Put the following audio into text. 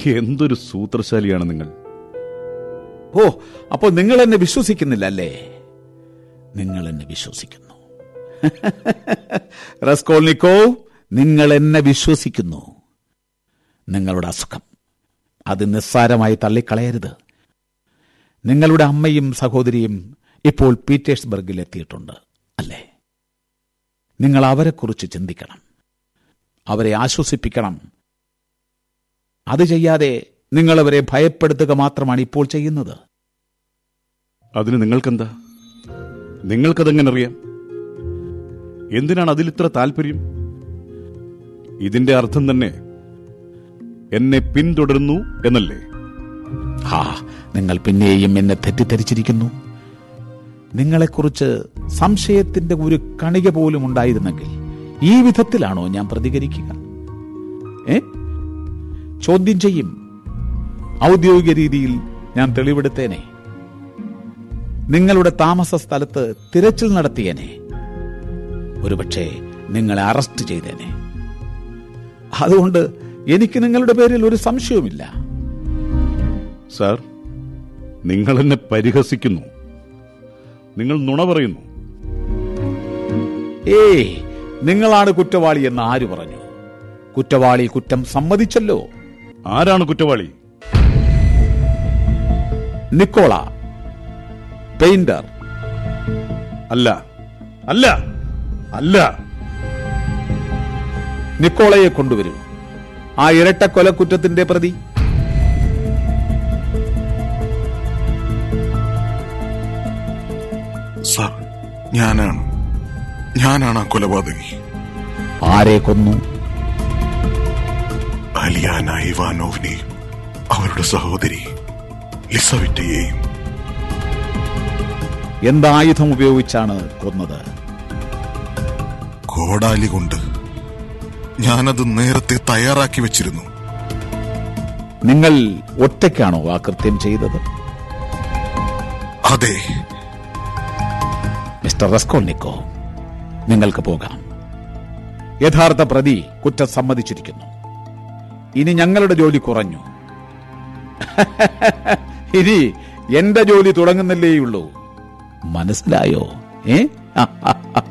എന്തൊരു സൂത്രശാലിയാണ് നിങ്ങൾ ഓ അപ്പോൾ നിങ്ങൾ എന്നെ വിശ്വസിക്കുന്നില്ല അല്ലേ നിങ്ങൾ എന്നെ വിശ്വസിക്കുന്നു റസ്കോൾനിക്കോ നിങ്ങൾ എന്നെ വിശ്വസിക്കുന്നു നിങ്ങളുടെ അസുഖം അത് നിസ്സാരമായി തള്ളിക്കളയരുത് നിങ്ങളുടെ അമ്മയും സഹോദരിയും ഇപ്പോൾ പീറ്റേഴ്സ്ബർഗിൽ എത്തിയിട്ടുണ്ട് അല്ലേ നിങ്ങൾ അവരെക്കുറിച്ച് ചിന്തിക്കണം അവരെ ആശ്വസിപ്പിക്കണം അത് ചെയ്യാതെ നിങ്ങൾ അവരെ ഭയപ്പെടുത്തുക മാത്രമാണ് ഇപ്പോൾ ചെയ്യുന്നത് അതിന് നിങ്ങൾക്കെന്താ നിങ്ങൾക്കതെങ്ങനെ അറിയാം എന്തിനാണ് അതിലിത്ര താല്പര്യം ഇതിന്റെ അർത്ഥം തന്നെ എന്നെ പിന്തുടരുന്നു എന്നല്ലേ ആ നിങ്ങൾ പിന്നെയും എന്നെ തെറ്റിദ്ധരിച്ചിരിക്കുന്നു നിങ്ങളെക്കുറിച്ച് സംശയത്തിന്റെ ഒരു കണിക പോലും ഉണ്ടായിരുന്നെങ്കിൽ ഈ വിധത്തിലാണോ ഞാൻ പ്രതികരിക്കുക ഏ ചോദ്യം ചെയ്യും ഔദ്യോഗിക രീതിയിൽ ഞാൻ തെളിവെടുത്തേനെ നിങ്ങളുടെ താമസ സ്ഥലത്ത് തിരച്ചിൽ നടത്തിയേനെ ഒരുപക്ഷെ നിങ്ങളെ അറസ്റ്റ് ചെയ്തേനെ അതുകൊണ്ട് എനിക്ക് നിങ്ങളുടെ പേരിൽ ഒരു സംശയവുമില്ല സാർ നിങ്ങൾ എന്നെ പരിഹസിക്കുന്നു നിങ്ങൾ നുണ പറയുന്നു ഏയ് നിങ്ങളാണ് കുറ്റവാളി എന്ന് ആര് പറഞ്ഞു കുറ്റവാളി കുറ്റം സമ്മതിച്ചല്ലോ ആരാണ് കുറ്റവാളി നിക്കോള പെയിന്റർ അല്ല അല്ല അല്ല നിക്കോളയെ കൊണ്ടുവരൂ ആ ഇരട്ട കൊലക്കുറ്റത്തിന്റെ പ്രതി സാർ ഞാനാണ് ഞാനാണ് ആ കൊലപാതകി ആരെ കൊന്നു അലിയാന ഇവാനോവിനെയും അവരുടെ സഹോദരി ലിസവിറ്റയെയും എന്തായുധം ഉപയോഗിച്ചാണ് കൊന്നത് കോടാലി കൊണ്ട് ഞാനത് നേരത്തെ തയ്യാറാക്കി വെച്ചിരുന്നു നിങ്ങൾ ഒറ്റയ്ക്കാണോ ആ കൃത്യം ചെയ്തത് അതെ മിസ്റ്റർ റസ്കോൾനിക്കോ നിങ്ങൾക്ക് പോകാം യഥാർത്ഥ പ്രതി കുറ്റം സമ്മതിച്ചിരിക്കുന്നു ഇനി ഞങ്ങളുടെ ജോലി കുറഞ്ഞു ഇനി എന്റെ ജോലി തുടങ്ങുന്നില്ലേയുള്ളൂ മനസ്സിലായോ ഏ